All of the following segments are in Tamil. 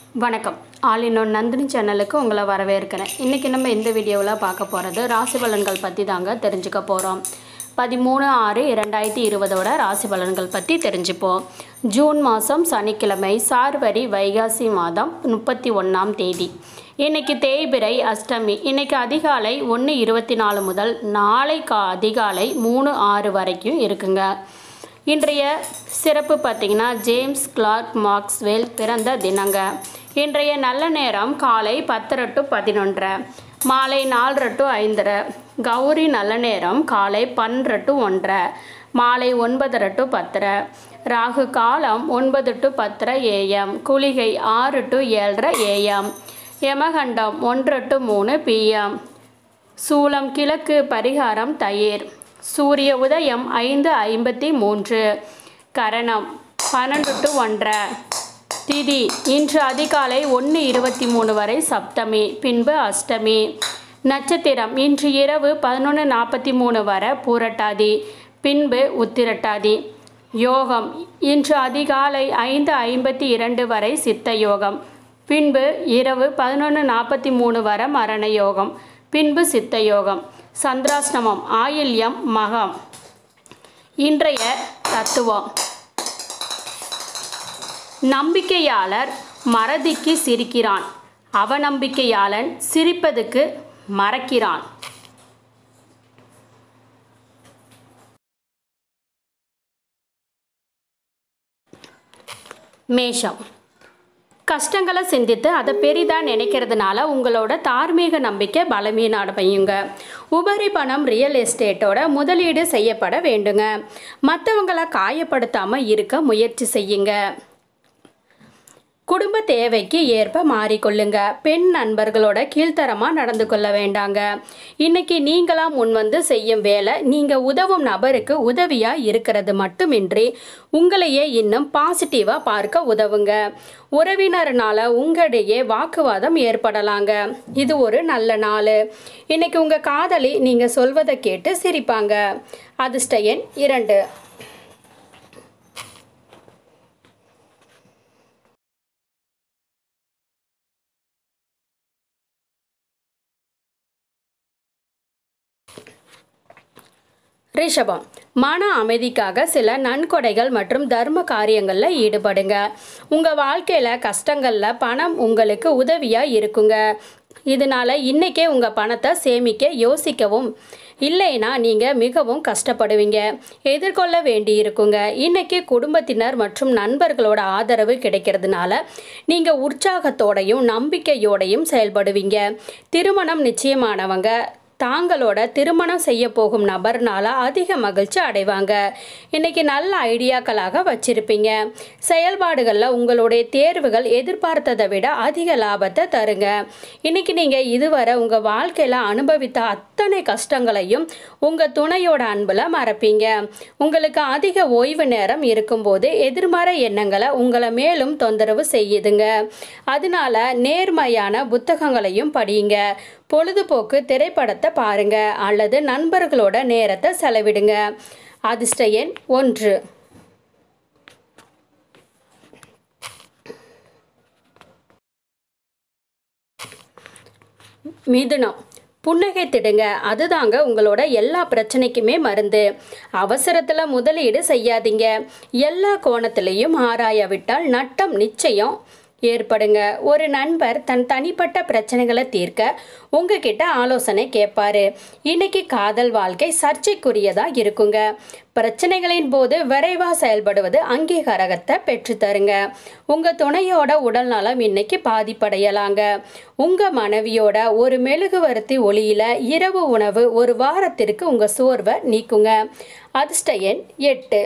வணக்கம் ஆல் இன் ஒன் நந்தினி சேனலுக்கு உங்களை வரவேற்கிறேன் இன்றைக்கி நம்ம இந்த வீடியோவில் பார்க்க போகிறது ராசி பலன்கள் பற்றி தாங்க தெரிஞ்சுக்க போகிறோம் பதிமூணு ஆறு இரண்டாயிரத்தி இருபதோட ராசி பலன்கள் பற்றி தெரிஞ்சுப்போம் ஜூன் மாதம் சனிக்கிழமை சார்வரி வைகாசி மாதம் முப்பத்தி ஒன்றாம் தேதி இன்னைக்கு தேய்பிறை அஷ்டமி இன்னைக்கு அதிகாலை ஒன்று இருபத்தி நாலு முதல் நாளை கா அதிகாலை மூணு ஆறு வரைக்கும் இருக்குங்க இன்றைய சிறப்பு பார்த்தீங்கன்னா ஜேம்ஸ் கிளார்க் மார்க்ஸ்வெல் பிறந்த தினங்க இன்றைய நல்ல நேரம் காலை பத்தரை டு பதினொன்றரை மாலை நாலரை டு ஐந்தரை கௌரி நல்ல நேரம் காலை பன்னெண்டு டு ஒன்றரை மாலை ஒன்பதரை டு பத்தரை ராகு காலம் ஒன்பது டு பத்தரை ஏஎம் குளிகை ஆறு டு ஏழரை ஏஎம் யமகண்டம் ஒன்று டு மூணு பிஎம் சூலம் கிழக்கு பரிகாரம் தயிர் சூரிய உதயம் ஐந்து ஐம்பத்தி மூன்று கரணம் பன்னெண்டு டு ஒன்றரை திதி இன்று அதிகாலை ஒன்று இருபத்தி மூணு வரை சப்தமி பின்பு அஷ்டமி நட்சத்திரம் இன்று இரவு பதினொன்று நாற்பத்தி மூணு வரை பூரட்டாதி பின்பு உத்திரட்டாதி யோகம் இன்று அதிகாலை ஐந்து ஐம்பத்தி இரண்டு வரை சித்த யோகம் பின்பு இரவு பதினொன்று நாற்பத்தி மூணு வரை மரண யோகம் பின்பு சித்த யோகம் சந்திராஷ்டமம் ஆயில்யம் மகம் இன்றைய தத்துவம் நம்பிக்கையாளர் மறதிக்கு சிரிக்கிறான் அவநம்பிக்கையாளன் சிரிப்பதுக்கு மறக்கிறான் மேஷம் கஷ்டங்களை சிந்தித்து அதை பெரிதாக நினைக்கிறதுனால உங்களோட தார்மீக நம்பிக்கை பலவீனடையுங்க உபரி பணம் ரியல் எஸ்டேட்டோட முதலீடு செய்யப்பட வேண்டுங்க மற்றவங்களை காயப்படுத்தாமல் இருக்க முயற்சி செய்யுங்க குடும்ப தேவைக்கு ஏற்ப மாறிக்கொள்ளுங்க பெண் நண்பர்களோட கீழ்த்தரமாக நடந்து கொள்ள வேண்டாங்க இன்னைக்கு நீங்களா முன் வந்து செய்யும் வேலை நீங்கள் உதவும் நபருக்கு உதவியாக இருக்கிறது மட்டுமின்றி உங்களையே இன்னும் பாசிட்டிவாக பார்க்க உதவுங்க உறவினர்னால உங்களிடையே வாக்குவாதம் ஏற்படலாங்க இது ஒரு நல்ல நாள் இன்னைக்கு உங்கள் காதலி நீங்கள் சொல்வதை கேட்டு சிரிப்பாங்க அதிர்ஷ்ட எண் இரண்டு ரிஷபம் மன அமைதிக்காக சில நன்கொடைகள் மற்றும் தர்ம காரியங்களில் ஈடுபடுங்க உங்கள் வாழ்க்கையில் கஷ்டங்களில் பணம் உங்களுக்கு உதவியாக இருக்குங்க இதனால் இன்றைக்கே உங்கள் பணத்தை சேமிக்க யோசிக்கவும் இல்லைன்னா நீங்கள் மிகவும் கஷ்டப்படுவீங்க எதிர்கொள்ள வேண்டி இருக்குங்க இன்னைக்கு குடும்பத்தினர் மற்றும் நண்பர்களோட ஆதரவு கிடைக்கிறதுனால நீங்கள் உற்சாகத்தோடையும் நம்பிக்கையோடையும் செயல்படுவீங்க திருமணம் நிச்சயமானவங்க தாங்களோட திருமணம் செய்ய போகும் நபர்னால அதிக மகிழ்ச்சி அடைவாங்க இன்னைக்கு நல்ல ஐடியாக்களாக வச்சிருப்பீங்க செயல்பாடுகளில் உங்களுடைய தேர்வுகள் எதிர்பார்த்ததை விட அதிக லாபத்தை தருங்க இன்னைக்கு நீங்கள் இதுவரை உங்கள் வாழ்க்கையில் அனுபவித்த அத்தனை கஷ்டங்களையும் உங்கள் துணையோட அன்பில் மறப்பீங்க உங்களுக்கு அதிக ஓய்வு நேரம் இருக்கும்போது எதிர்மறை எண்ணங்களை உங்களை மேலும் தொந்தரவு செய்யுதுங்க அதனால நேர்மையான புத்தகங்களையும் படியுங்க பொழுதுபோக்கு திரைப்படத்தை பாருங்க அல்லது நண்பர்களோட நேரத்தை செலவிடுங்க அதிர்ஷ்ட எண் ஒன்று மிதுனம் புன்னகை திடுங்க அதுதாங்க உங்களோட எல்லா பிரச்சனைக்குமே மருந்து அவசரத்தில் முதலீடு செய்யாதீங்க எல்லா கோணத்திலையும் ஆராயாவிட்டால் நட்டம் நிச்சயம் ஏற்படுங்க ஒரு நண்பர் தன் தனிப்பட்ட பிரச்சனைகளை தீர்க்க உங்ககிட்ட ஆலோசனை கேட்பாரு இன்னைக்கு காதல் வாழ்க்கை சர்ச்சைக்குரியதா இருக்குங்க பிரச்சனைகளின் போது விரைவாக செயல்படுவது அங்கீகாரத்தை பெற்றுத்தருங்க உங்க துணையோட உடல் நலம் இன்னைக்கு பாதிப்படையலாங்க உங்க மனைவியோட ஒரு மெழுகுவர்த்தி ஒளியில இரவு உணவு ஒரு வாரத்திற்கு உங்க சோர்வை நீக்குங்க அதிர்ஷ்ட எண் எட்டு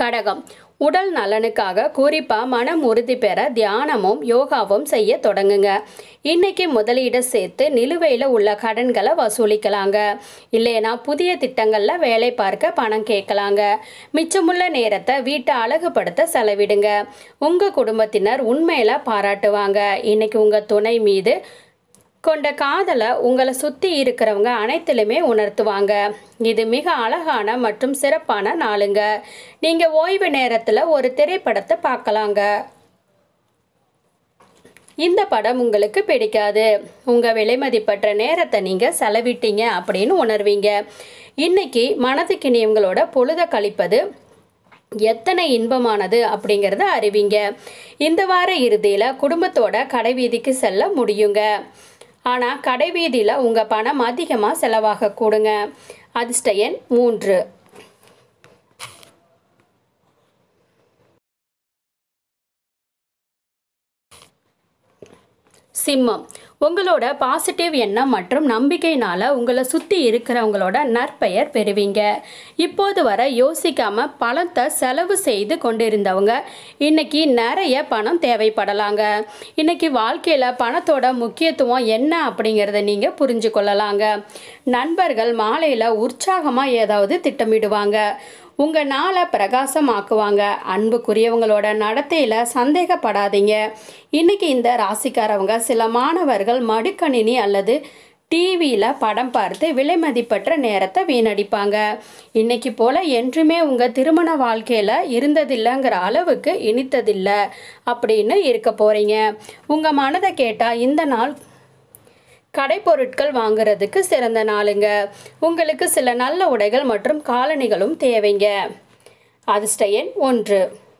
கடகம் உடல் நலனுக்காக குறிப்பாக மனம் உறுதி பெற தியானமும் யோகாவும் செய்ய தொடங்குங்க இன்னைக்கு முதலீடு சேர்த்து நிலுவையில் உள்ள கடன்களை வசூலிக்கலாங்க இல்லைனா புதிய திட்டங்களில் வேலை பார்க்க பணம் கேட்கலாங்க மிச்சமுள்ள நேரத்தை வீட்டை அழகுபடுத்த செலவிடுங்க உங்கள் குடும்பத்தினர் உண்மையில பாராட்டுவாங்க இன்னைக்கு உங்கள் துணை மீது கொண்ட காதலை உங்களை சுற்றி இருக்கிறவங்க அனைத்திலுமே உணர்த்துவாங்க இது மிக அழகான மற்றும் சிறப்பான நாளுங்க நீங்கள் ஓய்வு நேரத்தில் ஒரு திரைப்படத்தை பார்க்கலாங்க இந்த படம் உங்களுக்கு பிடிக்காது உங்கள் விலைமதிப்பற்ற நேரத்தை நீங்கள் செலவிட்டீங்க அப்படின்னு உணர்வீங்க இன்னைக்கு மனதுக்கினியவங்களோட பொழுத கழிப்பது எத்தனை இன்பமானது அப்படிங்கிறத அறிவிங்க இந்த வார இறுதியில் குடும்பத்தோட கடைவீதிக்கு செல்ல முடியுங்க ஆனால் கடைவீதியில் உங்கள் பணம் அதிகமாக செலவாக கூடுங்க அதிர்ஷ்ட எண் மூன்று சிம்மம் உங்களோட பாசிட்டிவ் எண்ணம் மற்றும் நம்பிக்கையினால உங்களை சுற்றி இருக்கிறவங்களோட நற்பெயர் பெறுவீங்க இப்போது வர யோசிக்காம பணத்தை செலவு செய்து கொண்டிருந்தவங்க இன்னைக்கு நிறைய பணம் தேவைப்படலாங்க இன்னைக்கு வாழ்க்கையில் பணத்தோட முக்கியத்துவம் என்ன அப்படிங்கிறத நீங்கள் புரிஞ்சு கொள்ளலாங்க நண்பர்கள் மாலையில் உற்சாகமாக ஏதாவது திட்டமிடுவாங்க உங்கள் நாளை பிரகாசமாக்குவாங்க அன்புக்குரியவங்களோட நடத்தையில் சந்தேகப்படாதீங்க இன்னைக்கு இந்த ராசிக்காரவங்க சில மாணவர்கள் மடிக்கணினி அல்லது டிவியில் படம் பார்த்து விலை மதிப்பற்ற நேரத்தை வீணடிப்பாங்க இன்னைக்கு போல் என்றுமே உங்கள் திருமண வாழ்க்கையில் இருந்ததில்லைங்கிற அளவுக்கு இனித்ததில்லை அப்படின்னு இருக்க போகிறீங்க உங்கள் மனதை கேட்டால் இந்த நாள் கடைப்பொருட்கள் வாங்குறதுக்கு சிறந்த நாளுங்க உங்களுக்கு சில நல்ல உடைகள் மற்றும் காலணிகளும் தேவைங்க அதிர்ஷ்ட எண் ஒன்று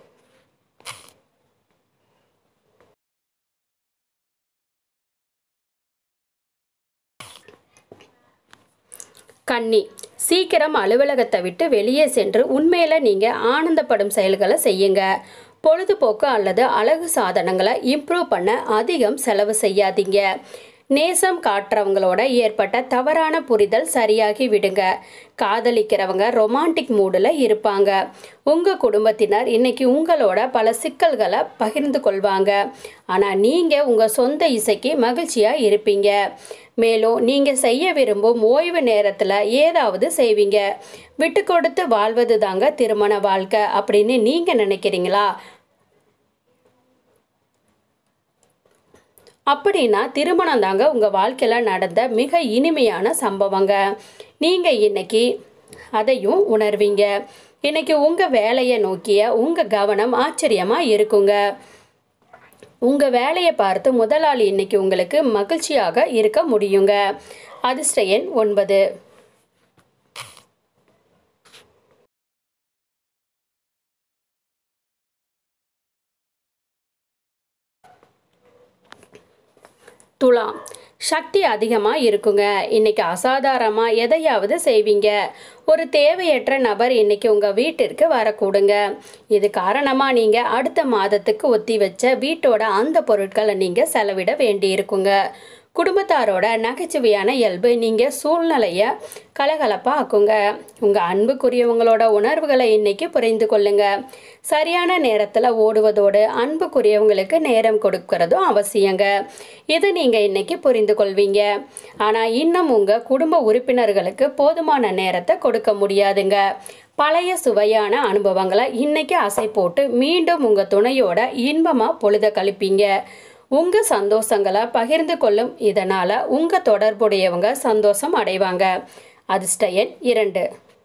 கன்னி சீக்கிரம் அலுவலகத்தை விட்டு வெளியே சென்று உண்மையில நீங்க ஆனந்தப்படும் செயல்களை செய்யுங்க பொழுதுபோக்கு அல்லது அழகு சாதனங்களை இம்ப்ரூவ் பண்ண அதிகம் செலவு செய்யாதீங்க நேசம் காட்டுறவங்களோட ஏற்பட்ட தவறான புரிதல் சரியாகி விடுங்க காதலிக்கிறவங்க ரொமான்டிக் மூடில் இருப்பாங்க உங்கள் குடும்பத்தினர் இன்னைக்கு உங்களோட பல சிக்கல்களை பகிர்ந்து கொள்வாங்க ஆனால் நீங்கள் உங்கள் சொந்த இசைக்கு மகிழ்ச்சியாக இருப்பீங்க மேலும் நீங்கள் செய்ய விரும்பும் ஓய்வு நேரத்தில் ஏதாவது செய்வீங்க விட்டு கொடுத்து வாழ்வது தாங்க திருமண வாழ்க்கை அப்படின்னு நீங்கள் நினைக்கிறீங்களா அப்படின்னா திருமணம் தாங்க உங்கள் வாழ்க்கையில் நடந்த மிக இனிமையான சம்பவங்க நீங்கள் இன்னைக்கு அதையும் உணர்வீங்க இன்னைக்கு உங்கள் வேலையை நோக்கிய உங்கள் கவனம் ஆச்சரியமாக இருக்குங்க உங்கள் வேலையை பார்த்து முதலாளி இன்னைக்கு உங்களுக்கு மகிழ்ச்சியாக இருக்க முடியுங்க அதிர்ஷ்ட எண் ஒன்பது துலாம் சக்தி அதிகமாக இருக்குங்க இன்னைக்கு அசாதாரணமாக எதையாவது செய்வீங்க ஒரு தேவையற்ற நபர் இன்னைக்கு உங்கள் வீட்டிற்கு வரக்கூடுங்க இது காரணமாக நீங்கள் அடுத்த மாதத்துக்கு ஒத்தி வச்ச வீட்டோட அந்த பொருட்களை நீங்கள் செலவிட வேண்டியிருக்குங்க குடும்பத்தாரோட நகைச்சுவையான இயல்பு நீங்கள் சூழ்நிலையை கலகலப்பாக ஆக்குங்க உங்கள் அன்புக்குரியவங்களோட உணர்வுகளை இன்னைக்கு புரிந்து கொள்ளுங்க சரியான நேரத்தில் ஓடுவதோடு அன்புக்குரியவங்களுக்கு நேரம் கொடுக்கறதும் அவசியங்க இதை நீங்கள் இன்னைக்கு புரிந்து கொள்வீங்க ஆனால் இன்னும் உங்கள் குடும்ப உறுப்பினர்களுக்கு போதுமான நேரத்தை கொடுக்க முடியாதுங்க பழைய சுவையான அனுபவங்களை இன்னைக்கு அசை போட்டு மீண்டும் உங்கள் துணையோட இன்பமாக பொழுத கழிப்பீங்க உங்கள் சந்தோஷங்களை பகிர்ந்து கொள்ளும் இதனால் உங்கள் தொடர்புடையவங்க சந்தோஷம் அடைவாங்க அதிர்ஷ்ட எண் இரண்டு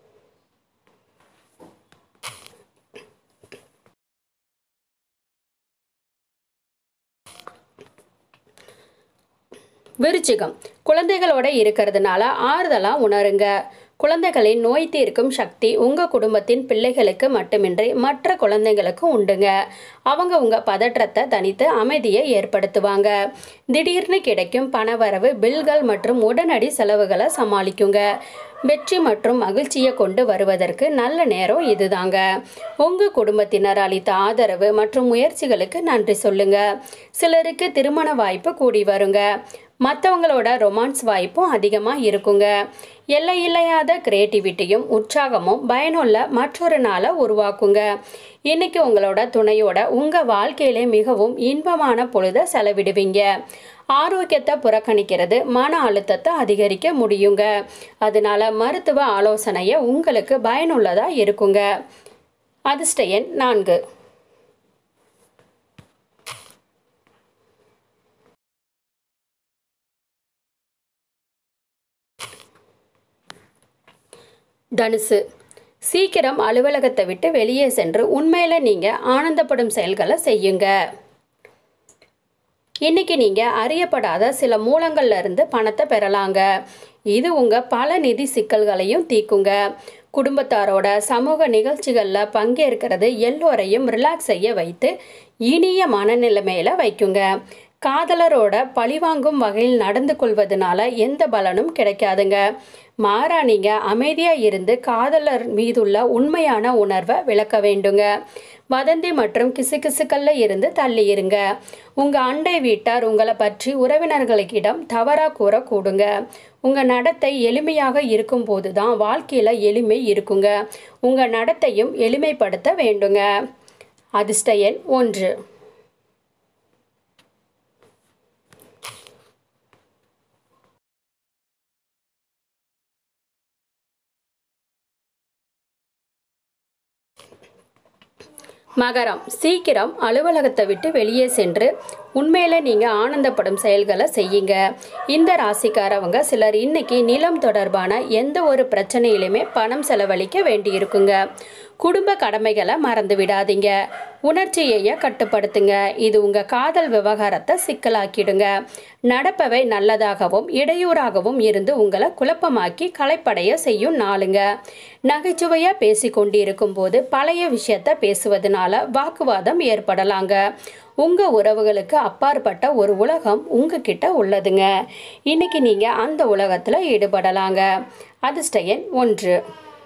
விருச்சிகம் குழந்தைகளோட இருக்கிறதுனால ஆறுதலாக உணருங்க குழந்தைகளின் நோய் தீர்க்கும் சக்தி உங்கள் குடும்பத்தின் பிள்ளைகளுக்கு மட்டுமின்றி மற்ற குழந்தைகளுக்கும் உண்டுங்க அவங்க உங்கள் பதற்றத்தை தனித்து அமைதியை ஏற்படுத்துவாங்க திடீர்னு கிடைக்கும் பணவரவு பில்கள் மற்றும் உடனடி செலவுகளை சமாளிக்குங்க வெற்றி மற்றும் மகிழ்ச்சியை கொண்டு வருவதற்கு நல்ல நேரம் இதுதாங்க உங்க குடும்பத்தினர் அளித்த ஆதரவு மற்றும் முயற்சிகளுக்கு நன்றி சொல்லுங்க சிலருக்கு திருமண வாய்ப்பு கூடி வருங்க மற்றவங்களோட ரொமான்ஸ் வாய்ப்பும் அதிகமாக இருக்குங்க எல்லையில்லையாத கிரியேட்டிவிட்டியும் உற்சாகமும் பயனுள்ள மற்றொரு நாளை உருவாக்குங்க இன்னைக்கு உங்களோட துணையோட உங்கள் வாழ்க்கையிலே மிகவும் இன்பமான பொழுதை செலவிடுவீங்க ஆரோக்கியத்தை புறக்கணிக்கிறது மன அழுத்தத்தை அதிகரிக்க முடியுங்க அதனால மருத்துவ ஆலோசனையை உங்களுக்கு பயனுள்ளதாக இருக்குங்க அதிர்ஷ்ட எண் நான்கு தனுசு சீக்கிரம் அலுவலகத்தை விட்டு வெளியே சென்று உண்மையில நீங்க ஆனந்தப்படும் செயல்களை செய்யுங்க இன்னைக்கு நீங்க அறியப்படாத சில மூலங்கள்ல இருந்து பணத்தை பெறலாங்க இது உங்க பல நிதி சிக்கல்களையும் தீக்குங்க குடும்பத்தாரோட சமூக நிகழ்ச்சிகளில் பங்கேற்கிறது எல்லோரையும் ரிலாக்ஸ் செய்ய வைத்து இனிய மனநிலைமையில வைக்குங்க காதலரோட பழிவாங்கும் வகையில் நடந்து கொள்வதனால எந்த பலனும் கிடைக்காதுங்க மாறா நீங்க அமைதியா இருந்து காதலர் மீதுள்ள உண்மையான உணர்வை விளக்க வேண்டுங்க வதந்தி மற்றும் கிசுகிசுக்கல்ல இருந்து தள்ளி இருங்க உங்க அண்டை வீட்டார் உங்களை பற்றி உறவினர்களுக்கிடம் தவறா கூறக்கூடுங்க உங்க நடத்தை எளிமையாக இருக்கும் போதுதான் வாழ்க்கையில எளிமை இருக்குங்க உங்க நடத்தையும் எளிமைப்படுத்த வேண்டுங்க அதிர்ஷ்ட எண் ஒன்று மகரம் சீக்கிரம் அலுவலகத்தை விட்டு வெளியே சென்று உண்மையில நீங்க ஆனந்தப்படும் செயல்களை செய்யுங்க இந்த ராசிக்காரவங்க சிலர் இன்னைக்கு நிலம் தொடர்பான எந்த ஒரு பிரச்சனையிலுமே பணம் செலவழிக்க வேண்டியிருக்குங்க குடும்ப கடமைகளை மறந்து விடாதீங்க உணர்ச்சியைய கட்டுப்படுத்துங்க இது உங்க காதல் விவகாரத்தை சிக்கலாக்கிடுங்க நடப்பவை நல்லதாகவும் இடையூறாகவும் இருந்து உங்களை குழப்பமாக்கி களைப்படைய செய்யும் நாளுங்க நகைச்சுவையா பேசி கொண்டிருக்கும் போது பழைய விஷயத்த பேசுவதனால வாக்குவாதம் ஏற்படலாங்க உங்க உறவுகளுக்கு அப்பாற்பட்ட ஒரு உலகம் உங்ககிட்ட உள்ளதுங்க இன்னைக்கு நீங்க அந்த உலகத்துல ஈடுபடலாங்க அதிர்ஷ்ட எண் ஒன்று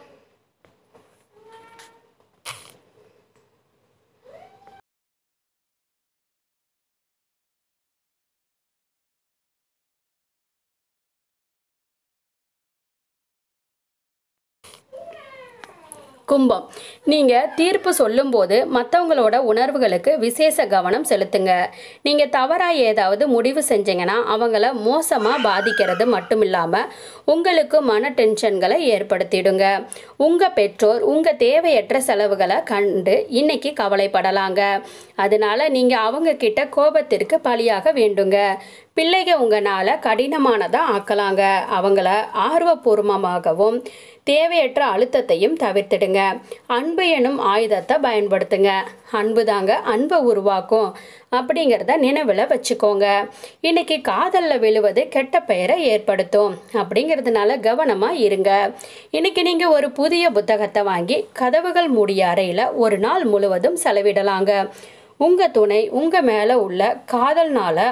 கும்பம் நீங்கள் தீர்ப்பு சொல்லும்போது மற்றவங்களோட உணர்வுகளுக்கு விசேஷ கவனம் செலுத்துங்க நீங்கள் தவறாக ஏதாவது முடிவு செஞ்சீங்கன்னா அவங்கள மோசமாக பாதிக்கிறது மட்டும் இல்லாமல் உங்களுக்கு மன டென்ஷன்களை ஏற்படுத்திடுங்க உங்கள் பெற்றோர் உங்கள் தேவையற்ற செலவுகளை கண்டு இன்னைக்கு கவலைப்படலாங்க அதனால நீங்கள் அவங்க கிட்ட கோபத்திற்கு பலியாக வேண்டுங்க பிள்ளைங்க உங்களால் கடினமானதாக ஆக்கலாங்க அவங்கள ஆர்வபூர்வமாகவும் தேவையற்ற அழுத்தத்தையும் தவிர்த்திடுங்க அன்பு எனும் ஆயுதத்தை பயன்படுத்துங்க அன்பு தாங்க அன்பை உருவாக்கும் அப்படிங்கிறத நினைவில் வச்சுக்கோங்க இன்னைக்கு காதலில் விழுவது கெட்ட பெயரை ஏற்படுத்தும் அப்படிங்கிறதுனால கவனமாக இருங்க இன்னைக்கு நீங்கள் ஒரு புதிய புத்தகத்தை வாங்கி கதவுகள் மூடிய அறையில் ஒரு நாள் முழுவதும் செலவிடலாங்க உங்கள் துணை உங்கள் மேலே உள்ள காதல்னால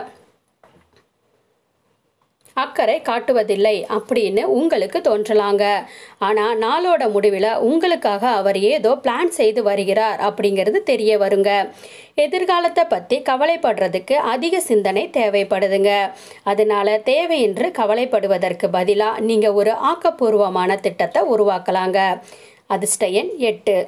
அக்கறை காட்டுவதில்லை அப்படின்னு உங்களுக்கு தோன்றலாங்க ஆனால் நாளோட முடிவில் உங்களுக்காக அவர் ஏதோ பிளான் செய்து வருகிறார் அப்படிங்கிறது தெரிய வருங்க எதிர்காலத்தை பற்றி கவலைப்படுறதுக்கு அதிக சிந்தனை தேவைப்படுதுங்க அதனால தேவையின்றி கவலைப்படுவதற்கு பதிலாக நீங்கள் ஒரு ஆக்கப்பூர்வமான திட்டத்தை உருவாக்கலாங்க அதிர்ஷ்ட எண் எட்டு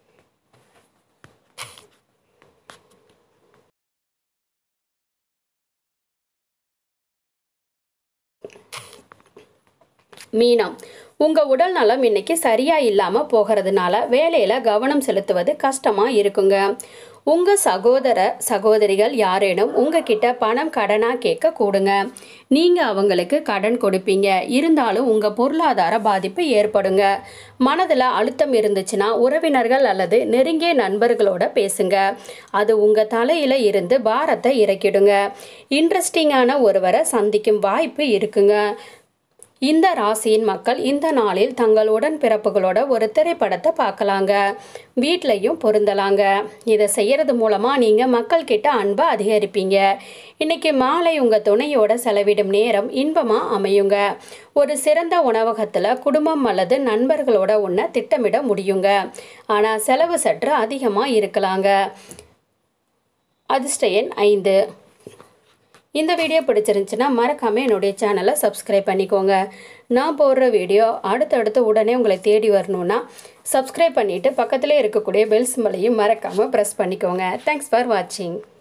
மீனம் உங்கள் உடல் நலம் இன்னைக்கு சரியாக இல்லாமல் போகிறதுனால வேலையில் கவனம் செலுத்துவது கஷ்டமாக இருக்குங்க உங்கள் சகோதர சகோதரிகள் யாரேனும் உங்ககிட்ட பணம் கடனாக கேட்க கூடுங்க நீங்கள் அவங்களுக்கு கடன் கொடுப்பீங்க இருந்தாலும் உங்கள் பொருளாதார பாதிப்பு ஏற்படுங்க மனதில் அழுத்தம் இருந்துச்சுன்னா உறவினர்கள் அல்லது நெருங்கிய நண்பர்களோட பேசுங்க அது உங்கள் தலையில் இருந்து பாரத்தை இறக்கிடுங்க இன்ட்ரெஸ்டிங்கான ஒருவரை சந்திக்கும் வாய்ப்பு இருக்குங்க இந்த ராசியின் மக்கள் இந்த நாளில் தங்கள் உடன்பிறப்புகளோட ஒரு திரைப்படத்தை பார்க்கலாங்க வீட்லையும் பொருந்தலாங்க இதை செய்யறது மூலமாக நீங்கள் மக்கள்கிட்ட அன்பை அதிகரிப்பீங்க இன்னைக்கு மாலை உங்கள் துணையோட செலவிடும் நேரம் இன்பமாக அமையுங்க ஒரு சிறந்த உணவகத்தில் குடும்பம் அல்லது நண்பர்களோட ஒன்றை திட்டமிட முடியுங்க ஆனால் செலவு சற்று அதிகமாக இருக்கலாங்க அதிர்ஷ்ட எண் ஐந்து இந்த வீடியோ பிடிச்சிருந்துச்சுன்னா மறக்காமல் என்னுடைய சேனலை சப்ஸ்கிரைப் பண்ணிக்கோங்க நான் போடுற வீடியோ அடுத்தடுத்து உடனே உங்களை தேடி வரணும்னா சப்ஸ்கிரைப் பண்ணிவிட்டு பக்கத்திலே இருக்கக்கூடிய பெல் சிம்பலையும் மறக்காமல் ப்ரெஸ் பண்ணிக்கோங்க தேங்க்ஸ் ஃபார் வாட்சிங்